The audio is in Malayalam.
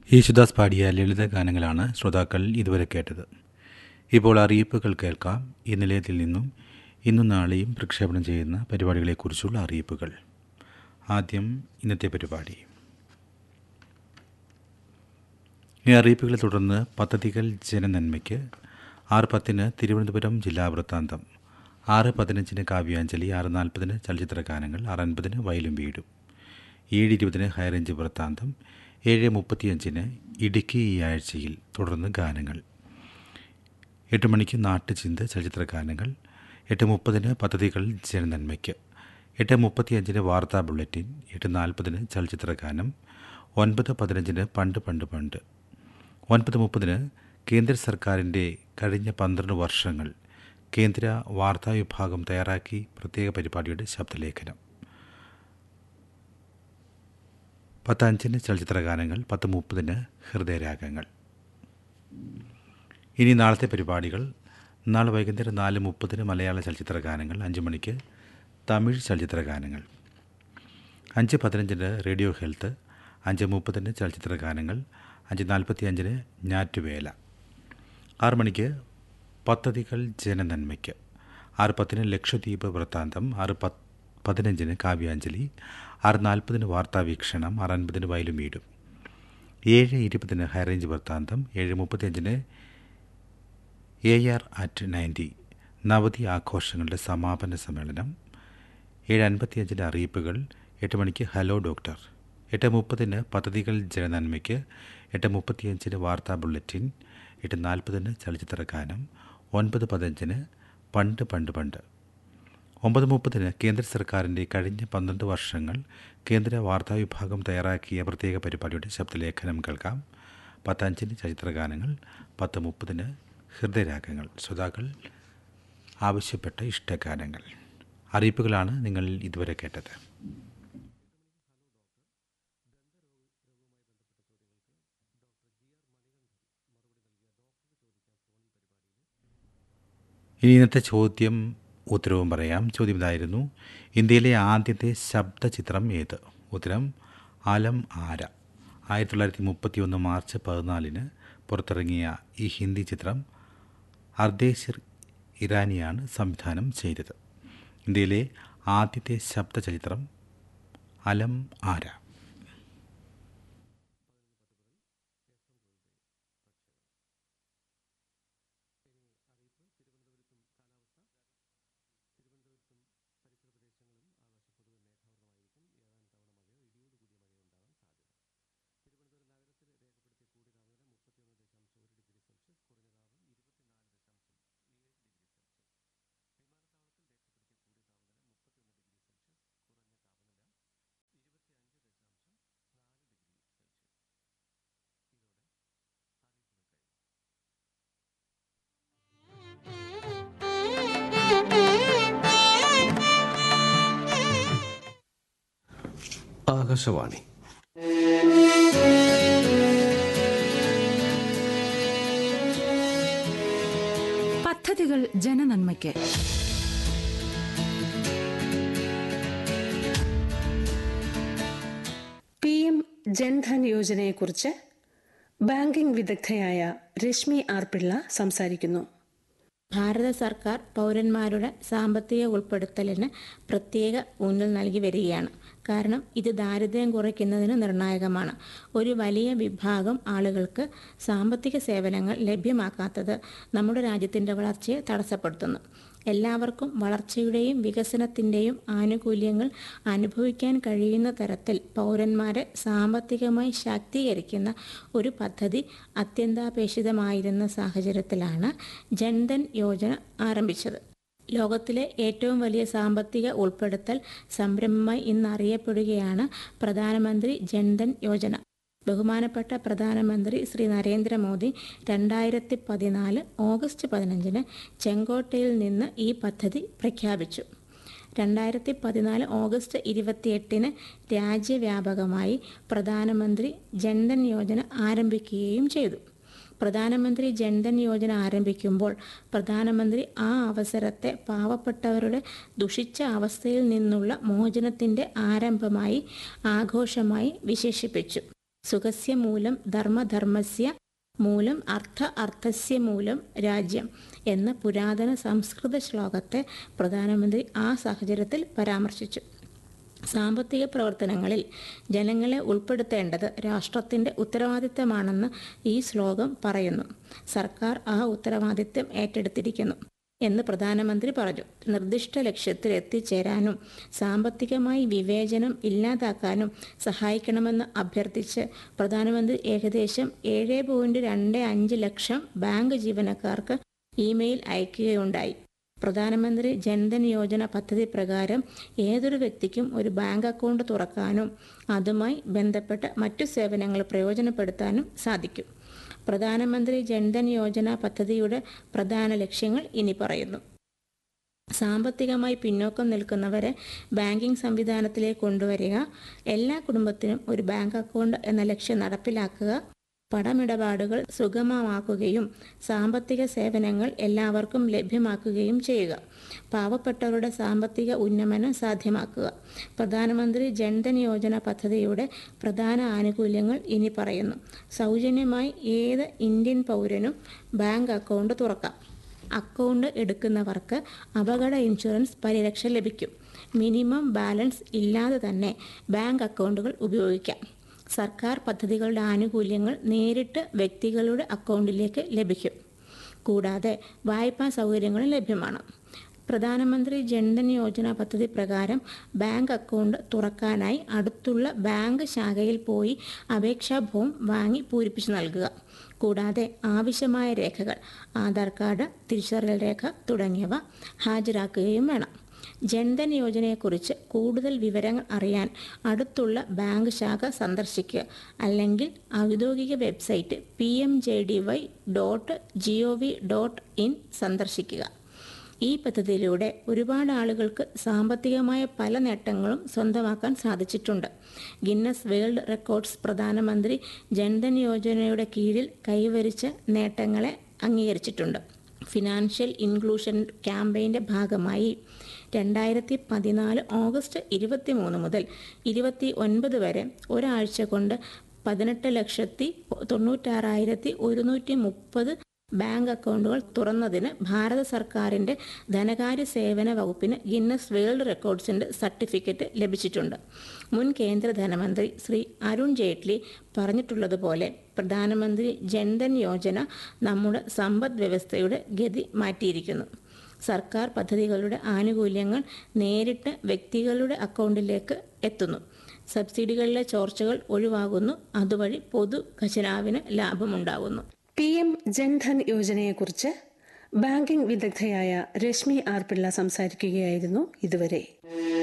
യേശുദാസ് പാടിയ ലളിത ഗാനങ്ങളാണ് ശ്രോതാക്കൾ ഇതുവരെ കേട്ടത് ഇപ്പോൾ അറിയിപ്പുകൾ കേൾക്കാം ഈ നിലയത്തിൽ നിന്നും ഇന്നും നാളെയും പ്രക്ഷേപണം ചെയ്യുന്ന പരിപാടികളെക്കുറിച്ചുള്ള അറിയിപ്പുകൾ ആദ്യം ഇന്നത്തെ പരിപാടി ഈ അറിയിപ്പുകളെ തുടർന്ന് പദ്ധതികൾ ജനനന്മയ്ക്ക് ആറ് പത്തിന് തിരുവനന്തപുരം ജില്ലാ വൃത്താന്തം ആറ് പതിനഞ്ചിന് കാവ്യാഞ്ജലി ആറ് നാൽപ്പതിന് ചലച്ചിത്ര ഗാനങ്ങൾ ആറ് അൻപതിന് വയലും വീടും ഏഴ് ഇരുപതിന് ഹൈറേഞ്ച് വൃത്താന്തം ഏഴ് മുപ്പത്തിയഞ്ചിന് ഇടുക്കി ഈ ആഴ്ചയിൽ തുടർന്ന് ഗാനങ്ങൾ എട്ട് മണിക്ക് നാട്ടുചിന്ത ചലച്ചിത്ര ഗാനങ്ങൾ എട്ട് മുപ്പതിന് പദ്ധതികൾ ജനനന്മയ്ക്ക് എട്ട് മുപ്പത്തിയഞ്ചിന് വാർത്താ ബുള്ളറ്റിൻ എട്ട് നാൽപ്പതിന് ചലച്ചിത്ര ഗാനം ഒൻപത് പതിനഞ്ചിന് പണ്ട് പണ്ട് പണ്ട് ഒൻപത് മുപ്പതിന് കേന്ദ്ര സർക്കാരിൻ്റെ കഴിഞ്ഞ പന്ത്രണ്ട് വർഷങ്ങൾ കേന്ദ്ര വാർത്താ വിഭാഗം തയ്യാറാക്കി പ്രത്യേക പരിപാടിയുടെ ശബ്ദലേഖനം പത്ത് അഞ്ചിന് ചലച്ചിത്ര ഗാനങ്ങൾ പത്ത് മുപ്പതിന് ഹൃദയരാഗങ്ങൾ ഇനി നാളത്തെ പരിപാടികൾ നാളെ വൈകുന്നേരം നാല് മുപ്പതിന് മലയാള ചലച്ചിത്ര ഗാനങ്ങൾ അഞ്ച് മണിക്ക് തമിഴ് ചലച്ചിത്ര ഗാനങ്ങൾ അഞ്ച് പതിനഞ്ചിന് റേഡിയോ ഹെൽത്ത് അഞ്ച് മുപ്പതിന് ചലച്ചിത്ര ഗാനങ്ങൾ അഞ്ച് നാൽപ്പത്തി അഞ്ചിന് ഞാറ്റുവേല ആറ് മണിക്ക് പദ്ധതികൾ ജനനന്മയ്ക്ക് ആറ് പത്തിന് ലക്ഷദ്വീപ് വൃത്താന്തം ആറ് പത്ത് പതിനഞ്ചിന് കാവ്യാഞ്ജലി ആറ് നാൽപ്പതിന് വാർത്താവീക്ഷണം ആറ് അൻപതിന് വയലും വീടും ഏഴ് ഇരുപതിന് ഹൈറേഞ്ച് വൃത്താന്തം ഏഴ് മുപ്പത്തിയഞ്ചിന് എ ആർ അറ്റ് നയൻറ്റി നവതി ആഘോഷങ്ങളുടെ സമാപന സമ്മേളനം ഏഴ് അൻപത്തിയഞ്ചിന് അറിയിപ്പുകൾ എട്ട് മണിക്ക് ഹലോ ഡോക്ടർ എട്ട് മുപ്പതിന് പദ്ധതികൾ ജനനന്മയ്ക്ക് എട്ട് മുപ്പത്തിയഞ്ചിന് വാർത്താ ബുള്ളറ്റിൻ എട്ട് നാൽപ്പതിന് ചലച്ചിത്ര ഗാനം ഒൻപത് പതിനഞ്ചിന് പണ്ട് പണ്ട് പണ്ട് ഒമ്പത് മുപ്പതിന് കേന്ദ്ര സർക്കാരിൻ്റെ കഴിഞ്ഞ പന്ത്രണ്ട് വർഷങ്ങൾ കേന്ദ്ര വാർത്താ വിഭാഗം തയ്യാറാക്കിയ പ്രത്യേക പരിപാടിയുടെ ശബ്ദലേഖനം കേൾക്കാം പത്തഞ്ചിന് ചരിത്ര ഗാനങ്ങൾ പത്ത് മുപ്പതിന് ഹൃദയരാഗങ്ങൾ ശ്രോതാക്കൾ ആവശ്യപ്പെട്ട ഇഷ്ടഗാനങ്ങൾ അറിയിപ്പുകളാണ് നിങ്ങൾ ഇതുവരെ കേട്ടത് ഇനി ഇന്നത്തെ ചോദ്യം ഉത്തരവും പറയാം ചോദ്യം ഇതായിരുന്നു ഇന്ത്യയിലെ ആദ്യത്തെ ശബ്ദചിത്രം ഏത് ഉത്തരം ആലം ആര ആയിരത്തി തൊള്ളായിരത്തി മുപ്പത്തി ഒന്ന് മാർച്ച് പതിനാലിന് പുറത്തിറങ്ങിയ ഈ ഹിന്ദി ചിത്രം അർദേശിർ ഇറാനിയാണ് സംവിധാനം ചെയ്തത് ഇന്ത്യയിലെ ആദ്യത്തെ ശബ്ദചരിത്രം അലം ആര ആകാശവാണി പദ്ധതികൾ ജനനന്മയ്ക്ക് പി എം ജൻധൻ യോജനയെക്കുറിച്ച് ബാങ്കിംഗ് വിദഗ്ധയായ രശ്മി ആർ പിള്ള സംസാരിക്കുന്നു ഭാരത സർക്കാർ പൗരന്മാരുടെ സാമ്പത്തിക ഉൾപ്പെടുത്തലിന് പ്രത്യേക ഊന്നൽ നൽകി വരികയാണ് കാരണം ഇത് ദാരിദ്ര്യം കുറയ്ക്കുന്നതിന് നിർണായകമാണ് ഒരു വലിയ വിഭാഗം ആളുകൾക്ക് സാമ്പത്തിക സേവനങ്ങൾ ലഭ്യമാക്കാത്തത് നമ്മുടെ രാജ്യത്തിൻ്റെ വളർച്ചയെ തടസ്സപ്പെടുത്തുന്നു എല്ലാവർക്കും വളർച്ചയുടെയും വികസനത്തിൻ്റെയും ആനുകൂല്യങ്ങൾ അനുഭവിക്കാൻ കഴിയുന്ന തരത്തിൽ പൗരന്മാരെ സാമ്പത്തികമായി ശാക്തീകരിക്കുന്ന ഒരു പദ്ധതി അത്യന്താപേക്ഷിതമായിരുന്ന സാഹചര്യത്തിലാണ് ജൻധൻ യോജന ആരംഭിച്ചത് ലോകത്തിലെ ഏറ്റവും വലിയ സാമ്പത്തിക ഉൾപ്പെടുത്തൽ സംരംഭമായി ഇന്ന് അറിയപ്പെടുകയാണ് പ്രധാനമന്ത്രി ജൻധൻ യോജന ബഹുമാനപ്പെട്ട പ്രധാനമന്ത്രി ശ്രീ നരേന്ദ്രമോദി രണ്ടായിരത്തി പതിനാല് ഓഗസ്റ്റ് പതിനഞ്ചിന് ചെങ്കോട്ടയിൽ നിന്ന് ഈ പദ്ധതി പ്രഖ്യാപിച്ചു രണ്ടായിരത്തി പതിനാല് ഓഗസ്റ്റ് ഇരുപത്തിയെട്ടിന് രാജ്യവ്യാപകമായി പ്രധാനമന്ത്രി ജൻധൻ യോജന ആരംഭിക്കുകയും ചെയ്തു പ്രധാനമന്ത്രി ജൻധൻ യോജന ആരംഭിക്കുമ്പോൾ പ്രധാനമന്ത്രി ആ അവസരത്തെ പാവപ്പെട്ടവരുടെ ദുഷിച്ച അവസ്ഥയിൽ നിന്നുള്ള മോചനത്തിൻ്റെ ആരംഭമായി ആഘോഷമായി വിശേഷിപ്പിച്ചു സുഖസ്യ മൂലം ധർമ്മധർമ്മസ്യ മൂലം അർത്ഥ അർത്ഥസ്യ മൂലം രാജ്യം എന്ന പുരാതന സംസ്കൃത ശ്ലോകത്തെ പ്രധാനമന്ത്രി ആ സാഹചര്യത്തിൽ പരാമർശിച്ചു സാമ്പത്തിക പ്രവർത്തനങ്ങളിൽ ജനങ്ങളെ ഉൾപ്പെടുത്തേണ്ടത് രാഷ്ട്രത്തിൻ്റെ ഉത്തരവാദിത്തമാണെന്ന് ഈ ശ്ലോകം പറയുന്നു സർക്കാർ ആ ഉത്തരവാദിത്തം ഏറ്റെടുത്തിരിക്കുന്നു എന്ന് പ്രധാനമന്ത്രി പറഞ്ഞു നിർദ്ദിഷ്ട ലക്ഷ്യത്തിൽ എത്തിച്ചേരാനും സാമ്പത്തികമായി വിവേചനം ഇല്ലാതാക്കാനും സഹായിക്കണമെന്ന് അഭ്യർത്ഥിച്ച് പ്രധാനമന്ത്രി ഏകദേശം ഏഴ് പോയിന്റ് രണ്ട് അഞ്ച് ലക്ഷം ബാങ്ക് ജീവനക്കാർക്ക് ഇമെയിൽ അയക്കുകയുണ്ടായി പ്രധാനമന്ത്രി ജൻധൻ യോജന പദ്ധതി പ്രകാരം ഏതൊരു വ്യക്തിക്കും ഒരു ബാങ്ക് അക്കൗണ്ട് തുറക്കാനും അതുമായി ബന്ധപ്പെട്ട മറ്റു സേവനങ്ങൾ പ്രയോജനപ്പെടുത്താനും സാധിക്കും പ്രധാനമന്ത്രി ജൻധൻ യോജന പദ്ധതിയുടെ പ്രധാന ലക്ഷ്യങ്ങൾ ഇനി പറയുന്നു സാമ്പത്തികമായി പിന്നോക്കം നിൽക്കുന്നവരെ ബാങ്കിംഗ് സംവിധാനത്തിലേക്ക് കൊണ്ടുവരിക എല്ലാ കുടുംബത്തിനും ഒരു ബാങ്ക് അക്കൗണ്ട് എന്ന ലക്ഷ്യം നടപ്പിലാക്കുക പണമിടപാടുകൾ സുഗമമാക്കുകയും സാമ്പത്തിക സേവനങ്ങൾ എല്ലാവർക്കും ലഭ്യമാക്കുകയും ചെയ്യുക പാവപ്പെട്ടവരുടെ സാമ്പത്തിക ഉന്നമനം സാധ്യമാക്കുക പ്രധാനമന്ത്രി ജൻധൻ യോജന പദ്ധതിയുടെ പ്രധാന ആനുകൂല്യങ്ങൾ ഇനി പറയുന്നു സൗജന്യമായി ഏത് ഇന്ത്യൻ പൗരനും ബാങ്ക് അക്കൗണ്ട് തുറക്കാം അക്കൗണ്ട് എടുക്കുന്നവർക്ക് അപകട ഇൻഷുറൻസ് പരിരക്ഷ ലഭിക്കും മിനിമം ബാലൻസ് ഇല്ലാതെ തന്നെ ബാങ്ക് അക്കൗണ്ടുകൾ ഉപയോഗിക്കാം സർക്കാർ പദ്ധതികളുടെ ആനുകൂല്യങ്ങൾ നേരിട്ട് വ്യക്തികളുടെ അക്കൗണ്ടിലേക്ക് ലഭിക്കും കൂടാതെ വായ്പാ സൗകര്യങ്ങളും ലഭ്യമാണ് പ്രധാനമന്ത്രി ജൻധൻ യോജന പദ്ധതി പ്രകാരം ബാങ്ക് അക്കൗണ്ട് തുറക്കാനായി അടുത്തുള്ള ബാങ്ക് ശാഖയിൽ പോയി അപേക്ഷാ ഫോം വാങ്ങി പൂരിപ്പിച്ച് നൽകുക കൂടാതെ ആവശ്യമായ രേഖകൾ ആധാർ കാർഡ് തിരിച്ചറിയൽ രേഖ തുടങ്ങിയവ ഹാജരാക്കുകയും വേണം ജൻധൻ യോജനയെക്കുറിച്ച് കൂടുതൽ വിവരങ്ങൾ അറിയാൻ അടുത്തുള്ള ബാങ്ക് ശാഖ സന്ദർശിക്കുക അല്ലെങ്കിൽ ഔദ്യോഗിക website P M J D Y dot G O V dot in സന്ദർശിക്കുക ഈ പദ്ധതിയിലൂടെ ഒരുപാട് ആളുകൾക്ക് സാമ്പത്തികമായ പല നേട്ടങ്ങളും സ്വന്തമാക്കാൻ സാധിച്ചിട്ടുണ്ട് ഗിന്നസ് വേൾഡ് റെക്കോർഡ്സ് പ്രധാനമന്ത്രി ജൻധൻ യോജനയുടെ കീഴിൽ കൈവരിച്ച നേട്ടങ്ങളെ അംഗീകരിച്ചിട്ടുണ്ട് ഫിനാൻഷ്യൽ ഇൻക്ലൂഷൻ ക്യാമ്പയിൻ്റെ ഭാഗമായി രണ്ടായിരത്തി പതിനാല് ഓഗസ്റ്റ് ഇരുപത്തി മൂന്ന് മുതൽ ഇരുപത്തി ഒൻപത് വരെ ഒരാഴ്ച കൊണ്ട് പതിനെട്ട് ലക്ഷത്തി തൊണ്ണൂറ്റാറായിരത്തി ഒരുന്നൂറ്റി മുപ്പത് ബാങ്ക് അക്കൗണ്ടുകൾ തുറന്നതിന് ഭാരത സർക്കാരിൻ്റെ ധനകാര്യ സേവന വകുപ്പിന് ഗിന്നസ് വേൾഡ് റെക്കോർഡ്സിൻ്റെ സർട്ടിഫിക്കറ്റ് ലഭിച്ചിട്ടുണ്ട് മുൻ കേന്ദ്ര ധനമന്ത്രി ശ്രീ അരുൺ ജെയ്റ്റ്ലി പറഞ്ഞിട്ടുള്ളതുപോലെ പ്രധാനമന്ത്രി ജൻധൻ യോജന നമ്മുടെ സമ്പദ് വ്യവസ്ഥയുടെ ഗതി മാറ്റിയിരിക്കുന്നു സർക്കാർ പദ്ധതികളുടെ ആനുകൂല്യങ്ങൾ നേരിട്ട് വ്യക്തികളുടെ അക്കൗണ്ടിലേക്ക് എത്തുന്നു സബ്സിഡികളിലെ ചോർച്ചകൾ ഒഴിവാകുന്നു അതുവഴി പൊതു ഖജനാവിന് ലാഭമുണ്ടാകുന്നു പി എം ജൻധൻ യോജനയെക്കുറിച്ച് ബാങ്കിംഗ് വിദഗ്ധയായ രശ്മി ആർ പിള്ള സംസാരിക്കുകയായിരുന്നു ഇതുവരെ